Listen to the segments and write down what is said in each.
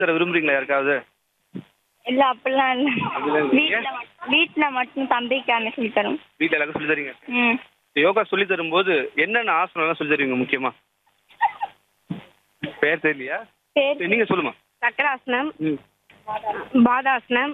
தர விரும்புறீங்களா யாருக்காவது இல்ல அப்படிலாம் இல்ல அப்படிலாம் இல்ல. வீட்ல மட்- வீட்ல மட்டும் தம்பிக்கு அந்த சொல்லி தரும் வீட்டில் எல்லாருக்கும் சொல்லி தரீங்க ம் யோகா சொல்லி தரும்போது என்னென்ன ஆசனம்லாம் சொல்லி தருவீங்க முக்கியமா பேர் தெரியலையா சரி சரி, நீங்க சொல்லுமா சக்கராசனம் ம் பாதாசனம்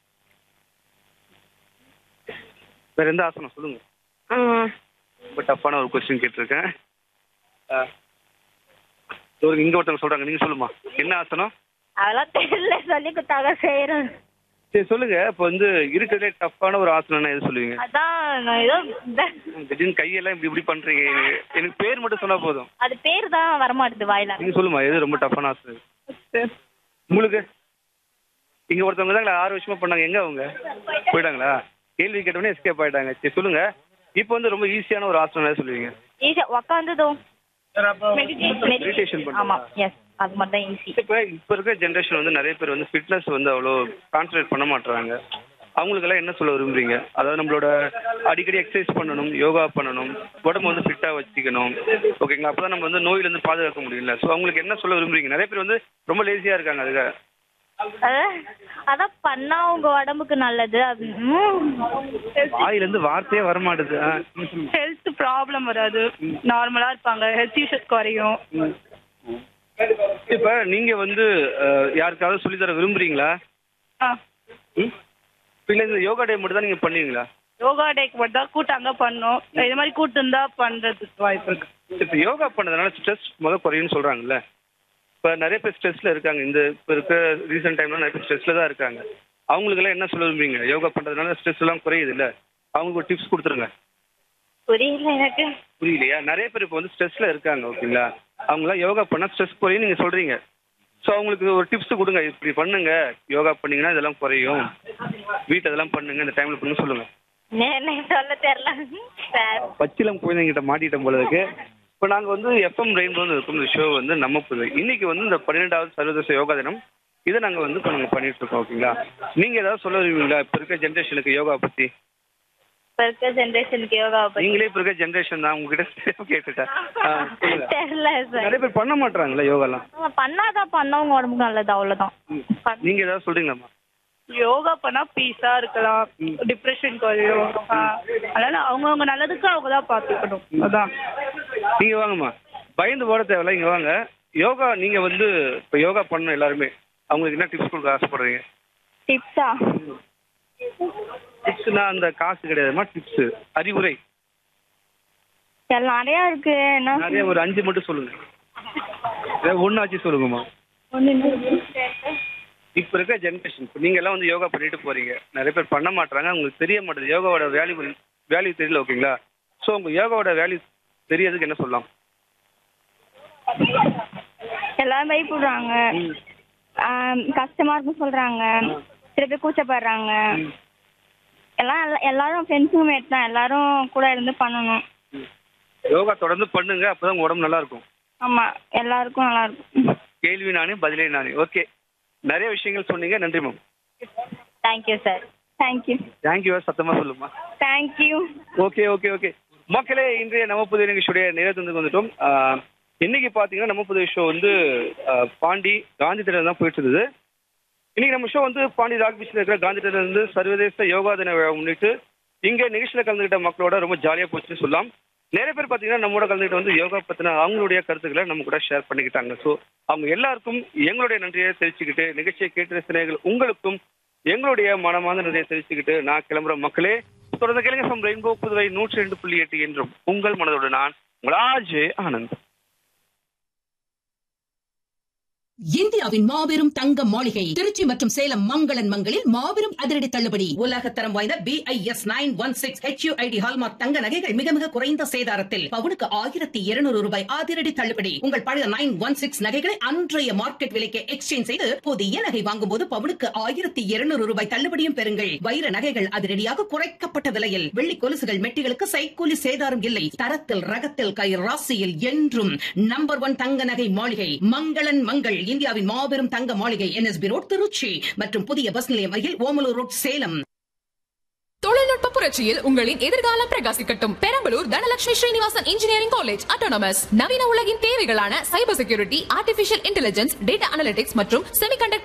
வேற எந்த ஆசனம் சொல்லுங்க ரொம்ப டஃப்பான ஒரு கொஸ்டின் கேட்டிருக்கேன் ஆ. ஒரு இங்க ஒருத்தவங்க சொல்றாங்க நீங்க சொல்லுமா என்ன ஆசனம் அதெல்லாம் தெரியல சொல்லி கொடுத்தாங்க செய்யறோம் சரி சொல்லுங்க இப்போ வந்து இருக்கிறதே டஃப்பான ஒரு ஆசனம்னா எது சொல்லுவீங்க அதான் நான் ஏதோ இந்த- திடீர்னு கையெல்லாம் இப்படி இப்படி பண்றீங்க எனக்கு- எனக்கு பேர் மட்டும் சொன்னா போதும் அது பேர் தான் வரமாட்டுது வாயில நீங்க சொல்லுமா எது ரொம்ப டஃப்பான ஆசனம் உங்களுக்கு இங்க ஒருத்தவங்க தான் ஆறு வருஷமா பண்ணாங்க எங்க அவங்க போயிட்டாங்களா கேள்வி கேட்டவொடனே எஸ்கேப் ஆயிட்டாங்க சரி சொல்லுங்க இப்போ வந்து ரொம்ப ஈஸியான ஒரு ஆசனம் எதாவது சொல்லுவீங்க ஈஸியா உக்காந்ததோ Meditation பண்றதா? ஆமா எஸ் அது மட்டும் தான் ஈஸி இப்போ இப்போ இருக்கிற ஜென்ரேஷன் வந்து நிறைய பேர் வந்து ஃபிட்னஸ் வந்து அவ்வளோ கான்சன்ட்ரேட் பண்ண மாட்டாங்க அவங்களுக்கெல்லாம் என்ன சொல்ல விரும்புறீங்க அதாவது நம்மளோட அடிக்கடி எக்ஸசைஸ் பண்ணணும் யோகா பண்ணணும் உடம்பு வந்து ஃபிட்டாக வச்சுக்கணும் ஓகேங்களா அப்போ நம்ம வந்து நோயிலேருந்து பாதுகாக்க முடியல ஸோ அவங்களுக்கு என்ன சொல்ல விரும்புறீங்க நிறைய பேர் வந்து ரொம்ப லேசியாக இருக்காங்க அதுக்காக அதான் அதான் பண்ணா உங்க உடம்புக்கு நல்லது அது ம். வாயிலேருந்து வார்த்தையே வரமாட்டுது ஆ, நீங்க சொல்லுங்க. ஹெல்த் ப்ராப்ளம் வராது நார்மலா இருப்பாங்க ஹெல்த் இஷ்யூஸ் குறையும் இப்ப நீங்க வந்து அஹ், யாருக்காவது சொல்லி தர விரும்புறீங்களா ஆ ம்? இல்ல இந்த யோகா டே மட்டும் தான் நீங்க பண்ணுவீங்களா யோகா டேக்கு மட்டும் தான் கூட்டாங்க பண்ணோம் இது மாதிரி கூட்டு இருந்தா பண்றதுக்கு வாய்ப்பு இருக்கு இப்ப யோகா பண்ணதுனால ஸ்ட்ரெஸ் முத குறையும்னு சொல்றாங்கல்ல இப்ப நிறைய பேர் ஸ்ட்ரெஸ்ல இருக்காங்க இந்த இப்ப இருக்க ரீசெண்ட் டைம்ல நிறைய பேர் ஸ்ட்ரெஸ்ல தான் இருக்காங்க அவங்களுக்கு எல்லாம் என்ன சொல்ல விரும்புறீங்க யோகா பண்றதுனால ஸ்ட்ரெஸ் எல்லாம் குறையுது இல்ல அவங்களுக்கு ஒரு டிப்ஸ் கொடுத்துருங்க புரியல எனக்கு புரியலையா நிறைய பேர் இப்போ வந்து ஸ்ட்ரெஸ்ல இருக்காங்க ஓகேங்களா அவங்களாம் யோகா பண்ணா ஸ்ட்ரெஸ் குறையும் நீங்க சொல்றீங்க ஸோ அவங்களுக்கு ஒரு டிப்ஸ் கொடுங்க இப்படி பண்ணுங்க யோகா பண்ணீங்கன்னா இதெல்லாம் குறையும் வீட்டில் இதெல்லாம் பண்ணுங்க இந்த டைம்ல பண்ணுங்க சொல்லுங்க எனக்கு சொல்ல தெரியல சார் பச்சிலம் குழந்தைங்கிட்ட மாட்டிட்டோம் போல இருக்கு இப்போ நாங்கள் வந்து எஃப்எம் ரெயின்போன்னு இருக்கும் இந்த ஷோ வந்து நம்ம புது இன்னைக்கு வந்து இந்த பன்னிரெண்டாவது சர்வதேச யோகா தினம் இதை நாங்கள் வந்து இப்போ நாங்கள் பண்ணிட்டு இருக்கோம் ஓகேங்களா நீங்கள் ஏதாவது சொல்ல விரும்புவீங்களா இப்போ இருக்க ஜென்ரேஷனுக்கு யோகா பற்றி இப்ப இருக்க ஜென்ரேஷனுக்கு யோகா பத்தி நீங்களே இப்போ இருக்க ஜென்ரேஷன் தான் உங்ககிட்ட கேட்டுட்டேன் ஆ, சொல்லுங்க. தெரியல சார் நிறைய பேர் பண்ண மாட்டாங்களா யோகாலாம் ஆமா, பண்ணாதான் பண்ணா உங்க உடம்புக்கு நல்லது அவ்வளவுதான் பண்ண- நீங்க ஏதாவது சொல்றீங்களாம்மா யோகா பண்ணா பீஸா இருக்கலாம் டிப்ரெஷன் குறையும் ஆ, அதனால அவங்கவுங்க நல்லதுக்கு அவங்க தான் பார்த்துக்கணும் அதான் நீங்க வாங்கம்மா பயந்து போட தேவையில்ல இங்க வாங்க யோகா நீங்க வந்து இப்போ யோகா பண்ணணும் எல்லாருமே அவங்களுக்கு என்ன டிப்ஸ் கொடுக்க ஆசைப்படுறீங்க டிப்ஸா டிப்ஸ்னா அந்த காசு கிடையாதுமா டிப்ஸ் அறிவுரை எல்லாம் நிறைய இருக்கு என்ன நிறைய ஒரு அஞ்சு மட்டும் சொல்லுங்க ஏதாவது ஒன்னாச்சு சொல்லுங்கம்மா இப்ப இருக்க ஜென்ரேஷன் இப்போ நீங்க எல்லாம் வந்து யோகா பண்ணிட்டு போறீங்க நிறைய பேர் பண்ண மாட்டாங்க உங்களுக்கு தெரிய மாட்டேது யோகாவோட வேல்யூ வேல்யூ தெரியல ஓகேங்களா ஸோ உங்க யோகாவோட வேல்யூ தெரியறதுக்கு என்ன சொல்லலாம் எல்லாரும் பயப்படுறாங்க ஆம், கஷ்டமா இருக்குன்னு சொல்றாங்க சில பேர் கூச்சப்படுறாங்க எல்லாம் எல்லா- எல்லாரும் ஃப்ரெண்ட்ஸுங்க மேட் தான் எல்லாரும் கூட இருந்து பண்ணணும் யோகா தொடர்ந்து பண்ணுங்க அப்பதான் உங்க உடம்பு நல்லா இருக்கும் ஆமா எல்லாருக்கும் நல்லா இருக்கும் கேள்வி நானே பதிலே நானே ஓகே நிறைய விஷயங்கள் சொன்னீங்க நன்றி ma'am thank you sir thank you thank you சத்தமா சொல்லுமா தேங்க்யூ ஓகே ஓகே ஓகே மக்களே இன்றைய நம்ம புதிய நிகழ்ச்சியுடைய நேரத்துக்கு வந்துட்டோம் ஆஹ், இன்னைக்கு பாத்தீங்கன்னா நம்ம புதிய ஷோ வந்து ஆஹ், பாண்டி காந்தி திடல் தான் போயிட்டு இருந்தது இன்னைக்கு நம்ம ஷோ வந்து பாண்டி ராக் பீச்ல இருக்கிற காந்தி திடல் இருந்து சர்வதேச யோகா தின விழா முன்னிட்டு இங்க நிகழ்ச்சியில கலந்துகிட்ட மக்களோட ரொம்ப ஜாலியா போச்சுன்னு சொல்லலாம் நிறைய பேர் பாத்தீங்கன்னா நம்மளோட கலந்துகிட்டு வந்து யோகா பத்தின அவங்களுடைய கருத்துக்களை நம்ம கூட ஷேர் பண்ணிக்கிட்டாங்க ஸோ அவங்க எல்லாருக்கும் எங்களுடைய நன்றியை தெரிவிச்சுக்கிட்டு நிகழ்ச்சியை கேட்டு ரசிகர்கள் உங்களுக்கும் எங்களுடைய மனமார்ந்த நன்றியை தெரிவிச்சுக்கிட்டு நான் கிளம்புற மக்களே தொடர்ந்து கேளுங்க ஃப்ரம் ரெயின்போ புதுவை நூற்றி ரெண்டு புள்ளி எட்டு என்றும் உங்கள் மனதோடு நான் உங்கள் ஆஜே ஆனந்த் இந்தியாவின் மாபெரும் தங்க மாளிகை திருச்சி மற்றும் சேலம் மங்களன் மங்களில் மாபெரும் அதிரடி தள்ளுபடி உலகத்தரம் வாய்ந்த B I S nine one six HUID hallmark தங்க நகைகள் மிக மிக குறைந்த சேதாரத்தில் பவுனுக்கு ஆயிரத்தி இருநூறு ரூபாய் அதிரடி தள்ளுபடி உங்கள் பழைய நைன் ஒன் சிக்ஸ் நகைகளை அன்றைய மார்க்கெட் விலைக்கு எக்ஸ்சேஞ்ச் செய்து புதிய நகை வாங்கும் போது பவுனுக்கு ஆயிரத்தி இருநூறு ரூபாய் தள்ளுபடியும் பெறுங்கள் வைர நகைகள் அதிரடியாக குறைக்கப்பட்ட விலையில் வெள்ளி கொலுசுகள் மெட்டிகளுக்கு சைக்கூலி சேதாரம் இல்லை தரத்தில் ரகத்தில் கை ராசியில் என்றும் நம்பர் ஒன் தங்க நகை மாளிகை மங்களன் மங்கள் இந்தியாவின் மாபெரும் தங்க மாளிகை என்எஸ்பி ரோட் திருச்சி மற்றும் புதிய பஸ் நிலையம் அருகில் ஓமலூர் ரோட் சேலம் தொழில்நுட்ப புரட்சியில் உங்களின் எதிர்காலம் பிரகாசிக்கட்டும் Perambalur Dhanalakshmi Srinivasan engineering college autonomous நவீன உலகின் தேவைகளான cyber security artificial intelligence data analytics மற்றும் செமிகண்டக்டர்